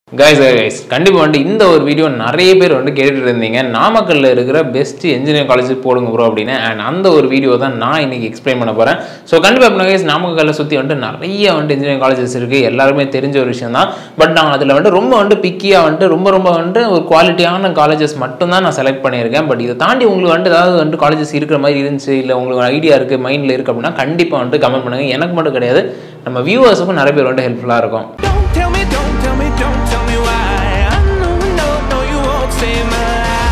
Guys guys கண்டிப்பாக வந்துட்டு இந்த ஒரு வீடியோ நிறைய பேர் வந்து கேட்டுட்டு இருந்தீங்க நாமக்கல்ல இருக்கிற பெஸ்ட் இன்ஜினியரிங் காலேஜ் போடுங்க ப்ரோ அப்படின்னு அண்ட் அந்த ஒரு வீடியோ தான் நான் இன்னைக்கு எக்ஸ்பிளைன் பண்ண போகிறேன் ஸோ கண்டிப்பாக இப்போ கைஸ் நாமக்கல்ல சுற்றி வந்துட்டு நிறைய வந்துட்டு இன்ஜினியரிங் காலேஜஸ் இருக்குது எல்லாருமே தெரிஞ்ச ஒரு விஷயம் தான் பட் நான் அதில் வந்துட்டு ரொம்ப வந்துட்டு பிக்கியாக வந்துட்டு ரொம்ப ரொம்ப வந்துட்டு ஒரு குவாலிட்டியான காலேஜஸ் மட்டும்தான் நான் செலக்ட் பண்ணியிருக்கேன் பட் இதை தாண்டி உங்களுக்கு வந்துட்டு ஏதாவது வந்துட்டு காலேஜஸ் இருக்கிற மாதிரி இருந்துச்சு இல்லை உங்களுக்கு ஐடியா இருக்குது மைண்டில் இருக்குது அப்படின்னா கண்டிப்பாக வந்துட்டு கமெண்ட் பண்ணுங்கள் எனக்கு மட்டும் கிடையாது நம்ம வியூவர்ஸுக்கும் நிறைய பேர் வந்துட்டு ஹெல்ப்ஃபுல்லாக இருக்கும் Don't tell me, don't tell me, don't tell me why. I know, no, no, you won't save my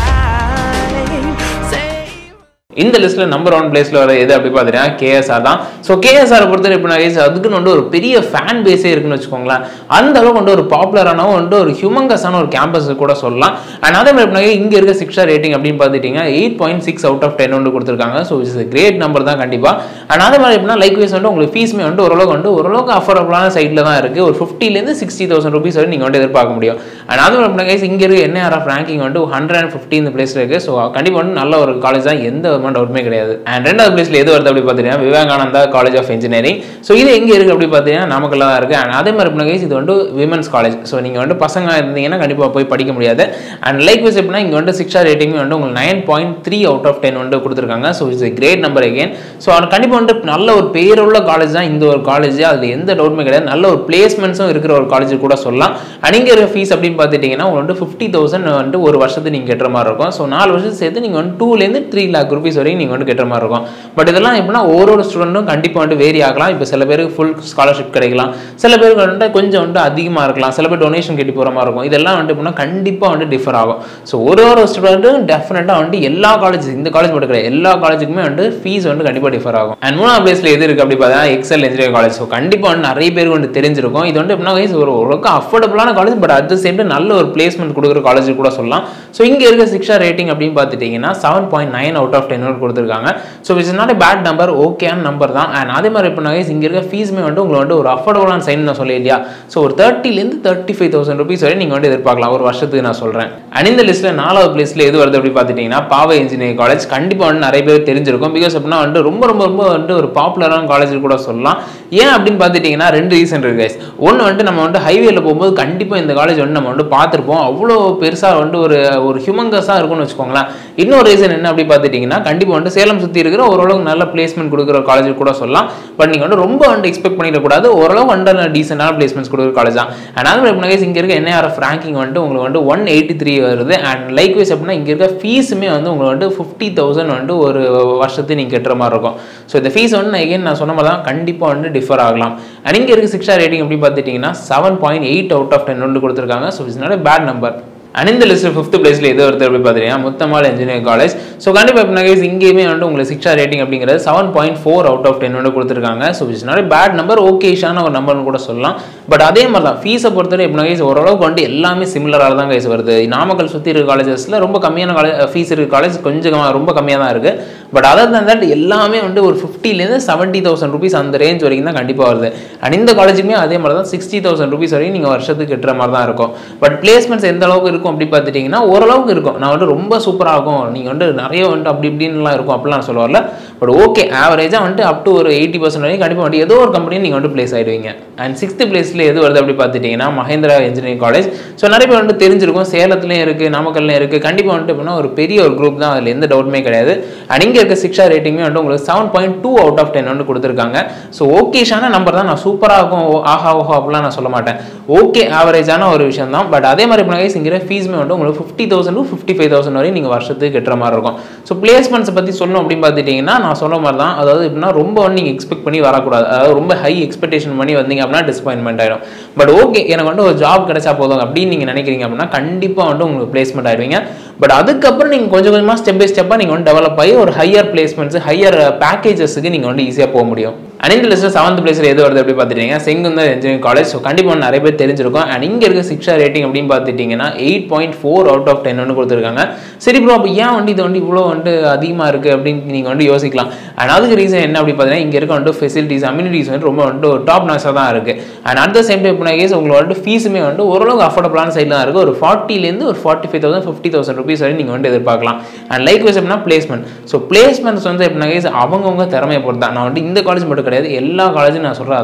life. Save. இந்த லிஸ்ட்ல நம்பர் ஒன் பிளேஸ்ல வர எது அப்படி பார்த்தீங்கன்னா கேஎஸ்ஆர் தான் ஸோ கேஎஸ்ஆர் பொறுத்தவரை இப்போ நான் அதுக்குன்னு வந்து ஒரு பெரிய ஃபேன் பேஸே இருக்குன்னு வச்சுக்கோங்களேன் அந்த அளவுக்கு வந்து ஒரு பாப்புலரான வந்து ஒரு ஹியூமங்கஸான ஒரு கேம்பஸ் கூட சொல்லலாம் அண்ட் அதே மாதிரி இப்போ இங்க இருக்க சிக்ஸா ரேட்டிங் அப்படின்னு பார்த்துட்டீங்கன்னா eight point six out of ten வந்து கொடுத்துருக்காங்க ஸோ இட்ஸ் கிரேட் நம்பர் தான் கண்டிப்பா அண்ட் அதே மாதிரி எப்படின்னா லைக் வைஸ் வந்து உங்களுக்கு ஃபீஸ்மே வந்து ஓரளவுக்கு வந்து ஓரளவுக்கு அஃபோர்டபுளான சைட்ல தான் இருக்கு ஒரு ஃபிஃப்டிலேருந்து சிக்ஸ்டி தௌசண்ட் ருபீஸ் வரை நீங்க வந்து எதிர்பார்க்க முடியும் அண்ட் அதே மாதிரி எப்படின்னா guys, இங்க இருக்க என்ஆர்எஃப் ரேங்கிங் வந்து ஹண்ட்ரட் அண்ட் ஃபிஃப்டி இந்த பிளேஸ்ல இருக்கு ஸோ கண்டிப்பா வந்து நல்ல ஒரு காலேஜ் தான் எந்த விதமான டவுட்டுமே கிடையாது அண்ட் ரெண்டாவது பிளேஸ்ல எது வருது அப்படி பார்த்தீங்கன்னா Vivekananda college of engineering so இது எங்க இருக்கு அப்படி பார்த்தீங்கன்னா நமக்குள்ள தான் இருக்கு அண்ட் அதே மாதிரி எப்படின்னா guys, இது வந்து விமன்ஸ் காலேஜ் ஸோ நீங்க வந்து பசங்க இருந்தீங்கன்னா கண்டிப்பா போய் படிக்க முடியாது அண்ட் லைக் வைஸ் எப்படின்னா இங்க வந்து சிக்ஸா ரேட்டிங் வந்து உங்களுக்கு nine point three out of ten வந்து கொடுத்துருக்காங்க so it's great number again so அது கண்டிப்பாக வந்து நல்ல ஒரு பேருள்ள காலேஜ் தான் இந்த ஒரு காலேஜ் அதில் எந்த டவுட்டுமே கிடையாது நல்ல ஒரு பிளேஸ்மெண்ட்ஸும் இருக்கிற ஒரு காலேஜ் கூட சொல்லலாம் அண்ட் இங்கே இருக்கிற ஃபீஸ் அப்படின்னு பார்த்துட்டிங்கன்னா உங்களுக்கு வந்து ஃபிஃப்டி தௌசண்ட் வந்துட்டு ஒரு வருஷத்துக்கு நீங்கள் கட்டுற மாதிரி இருக்கும் ஸோ நாலு வருஷத்துக்கு சேர்த்து நீங்கள் வந்து டூலேருந்து த்ரீ லேக் ருபீஸ் வரைக்கும் நீங்கள் வந்து கட்டுற மாதிரி இருக்கும் பட் இதெல்லாம் எப்படின்னா ஒரு ஒரு ஸ்டூடெண்ட்டும் கண்டிப்பாக வந்து வேரி ஆகலாம் இப்போ சில பேருக்கு ஃபுல் ஸ்காலர்ஷிப் கிடைக்கலாம் சில பேருக்கு வந்துட்டு கொஞ்சம் வந்து அதிகமாக இருக்கலாம் சில பேர் டொனேஷன் கட்டி போகிற மாதிரி இருக்கும் இதெல்லாம் வந்து எப்படின்னா கண்டிப்பாக வந்து டிஃபர் ஆகும் ஸோ ஒரு ஒரு ஸ்டூடெண்ட்டும் டெஃபினட்டாக வந்து எல்லா காலேஜ் இந்த காலேஜ் மட்டும் கிடையாது எல்லா காலேஜுக்குமே வந்து ஃபீஸ் வந்து கண்டிப்பாக டிஃபர் ஆகும் அண்ட் மூணாவது பிளேஸ்ல எது இருக்கு அப்படி பார்த்தா எக்ஸல் இன்ஜினியரிங் காலேஜ் ஸோ கண்டிப்பாக வந்து நிறைய பேருக்கு வந்து தெரிஞ்சிருக்கும் இது வந்து எப்படின்னா guys, ஒரு ஓரளவுக்கு அஃபோர்டபுளான college but at the same நல்ல ஒரு பிளேஸ்மெண்ட் கொடுக்குற காலேஜ் கூட சொல்லலாம் ஸோ இங்கே இருக்க சிக்ஷா ரேட்டிங் அப்படின்னு பார்த்துட்டிங்கன்னா seven point nine out of ten கொடுத்துருக்காங்க so it's not bad number ஓகேயான நம்பர் தான் அண்ட் அதே மாதிரி இப்போ guys, இங்கே இருக்க ஃபீஸுமே வந்து உங்களுக்கு வந்து ஒரு அஃபோர்டபுளான சைன் நான் சொல்லி இல்லையா ஸோ ஒரு தேர்ட்டிலேருந்து தேர்ட்டி ஃபைவ் தௌசண்ட் ருபீஸ் வரை நீங்கள் வந்து எதிர்பார்க்கலாம் ஒரு வருஷத்துக்கு நான் சொல்கிறேன் அண்ட் இந்த லிஸ்ட்டில் நாலாவது பிளேஸில் எது வருது அப்படி பார்த்துட்டிங்கன்னா பாவை இன்ஜினியரிங் காலேஜ் கண்டிப்பாக வந்து நிறைய பேர் தெரிஞ்சிருக்கும் பிகாஸ் அப்படின்னா வந்து ரொம்ப ரொம்ப ரொம்ப வந்து ஒரு பாப்புலரான காலேஜ் கூட சொல்லலாம் ஏன் அப்படின்னு பார்த்துட்டிங்கன்னா ரெண்டு ரீசன் இருக்கு guys ஒன்று வந்துட்டு நம்ம வந்து ஹைவேல போகும்போது கண்டிப்பாக இந்த காலேஜ் வந்து நம்ம வந்து பார்த்துருப்போம் அவ்வளோ பெருசாக வந்து ஒரு ஒரு ஹியூமங்கஸாக இருக்கும்னு வச்சுக்கோங்களேன் இன்னொரு ரீசன் என்ன அப்படி பார்த்துட்டிங்கன்னா கண்டிப்பாக வந்து சேலம் சுற்றி இருக்கிற ஓரளவுக்கு நல்ல பிளேஸ்மெண்ட் கொடுக்குற காலேஜ் கூட சொல்லலாம் பட் நீங்கள் வந்து ரொம்ப வந்து எக்ஸ்பெக்ட் பண்ணிடக்கூடாது ஓரளவு வந்து டீசெண்டான பிளேஸ்மெண்ட்ஸ் கொடுக்குற காலேஜ் தான் அண்ட் அது மாதிரி இங்கே இருக்க என்ஆர்எஃப் ரேங்கிங் வந்துட்டு உங்களுக்கு வந்து ஒன் எயிட்டி த்ரீ வருது அண்ட் லைக் வைஸ் அப்படின்னா இங்கே இருக்க ஃபீஸுமே வந்து உங்களுக்கு வந்து ஃபிஃப்டி தௌசண்ட் வந்து ஒரு வருஷத்துக்கு நீங்கள் கட்டுற மாதிரி இருக்கும் ஸோ இந்த ஃபீஸ் வந்து நான் again நான் சொன்ன மாதிரி தான் கண்டிப்பாக வந்து டிஃபர் ஆகலாம் அண்ட் இங்கே இருக்க சிக்ஸா ரேட்டிங் எப்படி பார்த்துட்டிங்கன்னா seven point eight out of ten வந்து கொடுத்துருக்காங்க so it's not bad number and இந்த லிஸ்ட் ஃபிஃப்த் பிளேஸ்ல எது வருது அப்படி பார்த்தீங்கன்னா முத்தமால் இன்ஜினியரிங் காலேஜ் ஸோ கண்டிப்பாக இப்போ நகைஸ் இங்கேயுமே வந்து உங்களுக்கு சிக்ஸா ரேட்டிங் அப்படிங்கிறது seven point four out of ten வந்து கொடுத்துருக்காங்க so it's not bad number ஓகேஷான ஒரு நம்பர்னு கூட சொல்லலாம் பட் அதே மாதிரி தான் ஃபீஸை பொறுத்தவரை இப்போ நகைஸ் ஓரளவுக்கு வந்து எல்லாமே சிமிலராக தான் கைஸ் வருது நாமக்கல் சுற்றி இருக்க காலேஜஸில் ரொம்ப கம்மியான காலேஜ் ஃபீஸ் இருக்க காலேஜ் கொஞ்சம் கம்ம- ரொம்ப கம்மியாக தான் இருக்குது பட் அதர் தன் தட் எல்லாமே வந்து ஒரு ஃபிஃப்டிலேருந்து செவன்ட்டி தௌசண்ட் ருபீஸ் அந்த ரேஞ்ச் வரைக்கும் தான் கண்டிப்பாக வருது அண்ட் இந்த காலேஜுமே அதே மாதிரி தான் சிக்ஸ்டி தௌசண்ட் ருபீஸ் வரைக்கும் நீங்கள் வருஷத்துக்கு கட்டுற மாதிரி தான் இருக்கும் பட் பிளேஸ்மெண்ட்ஸ் எந்த அளவுக்கு இருக்கும் அப்படி பார்த்துட்டிங்கன்னா ஓரளவுக்கு இருக்கும் நான் வந்து ரொம்ப சூப்பராக இருக்கும் நீங்கள் வந்து நிறைய வந்து அப்படி இப்படின்லாம் இருக்கும் அப்படிலாம் நான் சொல்ல வரல பட் ஓகே ஆவரேஜாக வந்துட்டு அப் டு ஒரு எயிட்டி பர்சன்ட் வரைக்கும் கண்டிப்பாக வந்து ஏதோ ஒரு கம்பெனி நீங்கள் வந்து பிளேஸ் ஆயிடுவீங்க அண்ட் சிக்ஸ்த் பிளேஸில் எது வருது அப்படி பார்த்துட்டிங்கன்னா மஹேந்திரா இன்ஜினியரிங் காலேஜ் ஸோ நிறைய பேர் வந்து தெரிஞ்சிருக்கும் சேலத்துலேயும் இருக்குது நாமக்கல்லையும் இருக்குது கண்டிப்பாக வந்துட்டு எப்படின்னா ஒரு பெரிய ஒரு குரூப் தான் அதில் எந்த டவுட்டுமே கிடையாது அண்ட் இங்கே இருக்க சிக்ஸா ரேட்டிங்குமே வந்து உங்களுக்கு seven point two out of ten வந்து கொடுத்துருக்காங்க ஸோ ஓகேஷான நம்பர் தான் நான் சூப்பராக இருக்கும் ஓ, ஆஹா ஓஹோ அப்படிலாம் நான் சொல்ல மாட்டேன் ஓகே ஆவரேஜான ஒரு விஷயம் தான் பட் அதே மாதிரி இப்போ இங்கிற ஃபீஸுமே வந்து உங்களுக்கு fifty thousand to fifty five thousand வரையும் நீங்கள் வருஷத்துக்கு கட்டுற மாதிரி இருக்கும் ஸோ பிளேஸ்மெண்ட்ஸை பற்றி சொல்லணும் அப்படின்னு பார்த்துட்டிங்கன்னா நான் சொன்ன மாதிரி தான் அதாவது எப்படின்னா ரொம்ப வந்து நீங்கள் எக்ஸ்பெக்ட் பண்ணி வரக்கூடாது அதாவது ரொம்ப ஹை எக்ஸ்பெக்டேஷன் பண்ணி வந்தீங்க அப்படின்னா டிசப்பாயின்மெண்ட் ஆயிடும் பட் ஓகே எனக்கு வந்து ஒரு ஜாப் கிடைச்சா போதும் அப்படின்னு நீங்கள் நினைக்கிறீங்க அப்படின்னா கண்டிப்பாக வந்து உங்களுக்கு பிளேஸ்மெண்ட் ஆயிடுவீங்க பட் அதுக்கப்புறம் நீங்கள் கொஞ்சம் கொஞ்சமாக ஸ்டெப் பை ஸ்டெப்பாக நீங்கள் வந்து டெவலப் ஆகி ஒரு ஹையர் பிளேஸ்மெண்ட்ஸ் ஹையர் பேக்கேஜஸ்க்கு நீங்கள் வந்து ஈஸியாக போக முடியும் அண்ட் இந்த லிஸ்ட்டில் செவன்த் பிளேஸில் எது வருது அப்படி பார்த்துட்டீங்கன்னா செங்குந்தர் இன்ஜினியரிங் காலேஜ் ஸோ கண்டிப்பாக வந்து நிறைய பேர் தெரிஞ்சிருக்கும் அண்ட் இங்கே இருக்க சிக்ஸா ரேட்டிங் அப்படின்னு பார்த்துட்டிங்கன்னா eight point four out of ten வந்து கொடுத்துருக்காங்க சரி ப்ரோ அப்போ ஏன் வந்து இது வந்து இவ்வளோ வந்து அதிகமாக இருக்குது அப்படின்னு நீங்கள் வந்து யோசிக்கலாம் அண்ட் அதுக்கு ரீசன் என்ன அப்படி பார்த்தீங்கன்னா இங்கே இருக்க வந்து ஃபெசிலிட்டிஸ் அம்யூனிட்டிஸ் வந்து ரொம்ப வந்து ஒரு டாப் நாஸாக தான் இருக்குது and at the same time இப்போ கேஸ் உங்களோட வந்து ஃபீஸுமே வந்து ஓரளவுக்கு அஃபோர்டபுளான சைடில் தான் இருக்குது ஒரு ஃபார்ட்டிலேருந்து ஒரு forty five thousand fifty thousand rupees வரை நீங்கள் வந்து எதிர்பார்க்கலாம் அண்ட் லைக் வைஸ் எப்படின்னா பிளேஸ்மெண்ட் ஸோ பிளேஸ்மெண்ட்ஸ் வந்து எப்படின்னா கேஸ் அவங்கவுங்க திறமையை பொறுத்து தான் நான் வந்து இந்த காலேஜ் மட்டும் கிடையாது எல்லா காலேஜும் நான் சொல்கிறது அதான்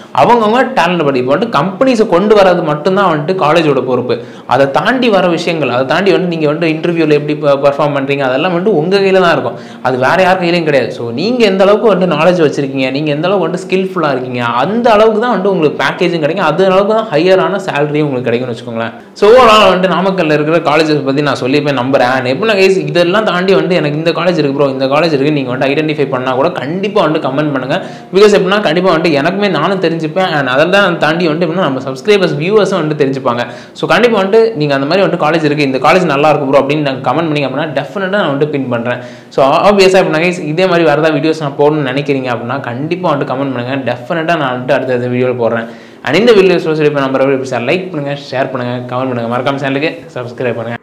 அவங்கவுங்க டேலண்ட் படி இப்போ வந்துட்டு கம்பெனிஸை கொண்டு வரது மட்டும்தான் வந்துட்டு காலேஜோட பொறுப்பு அதை தாண்டி வர விஷயங்கள் அதை தாண்டி வந்து நீங்கள் வந்து இன்டர்வியூவில் எப்படி பர்ஃபார்ம் பண்ணுறீங்க அதெல்லாம் வந்துட்டு உங்கள் கையில் தான் இருக்கும் அது வேற யார் கையிலையும் கிடையாது ஸோ நீங்கள் எந்த அளவுக்கு வந்துட்டு நாலேஜ் வச்சிருக்கீங்க நீங்கள் எந்த அளவுக்கு வந்துட்டு ஸ்கில்ஃபுல்லாக இருக்கீங்க அந்த அளவுக்கு தான் வந்துட்டு உங்களுக்கு பேக்கேஜும் கிடைக்கும் அது அளவுக்கு தான் ஹையரான சேலரியும் உங்களுக்கு கிடைக்கும்னு வச்சுக்கோங்களேன் ஸோ ஓவரால் வந்துட்டு நாமக்கல்ல இருக்கிற காலேஜஸ் பற்றி நான் சொல்லியிருப்பேன் நம்புறேன் எப்படின்னா கைஸ் இதெல்லாம் தாண்டி வந்து எனக்கு இந்த காலேஜ் இருக்கு ப்ரோ இந்த காலேஜ் இருக்கு நீங்கள் வந்துட்டு ஐடென்டிஃபை பண்ணால் கூட கண்டிப்பாக வந்துட்டு கமெண்ட் பண்ணுங்க பிகாஸ் எப்படின்னா கண்டிப்பாக வந்துட்டு எனக்குமே நானும் தெரிஞ்சுப்பேன் அண்ட் அதெல்லாம் தாண்டி வந்துட்டு எப்படின்னா நம்ம சப்ஸ்கிரைபர்ஸ் வியூவர்ஸும் வந்துட்டு தெரிஞ்சுப்பாங்க ஸோ கண்டிப்பாக வந்துட்டு நீங்கள் அந்த மாதிரி வந்துட்டு காலேஜ் இருக்குது இந்த காலேஜ் நல்லா இருக்கும் ப்ரோ அப்படின்னு நாங்கள் கமெண்ட் பண்ணிங்க அப்படின்னா டெஃபினட்டாக நான் வந்துட்டு பின் பண்ணுறேன் ஸோ ஆப்வியஸாக இப்போ guys இதே மாதிரி வேறு ஏதாவது வீடியோஸ் நான் போடணும்னு நினைக்கிறீங்க அப்படின்னா கண்டிப்பாக வந்துட்டு கமெண்ட் பண்ணுங்கள் டெஃபினட்டாக நான் வந்துட்டு அடுத்த வீடியோவில் போடுறேன் அண்ட் இந்த வீடியோஸ் சொல்லி இப்போ நம்பர் லைக் பண்ணுங்கள் ஷேர் பண்ணுங்கள் கமெண்ட் பண்ணுங்கள் மறக்காம சேனலுக்கு சப்ஸ்கிரைப் பண்ணுங்கள்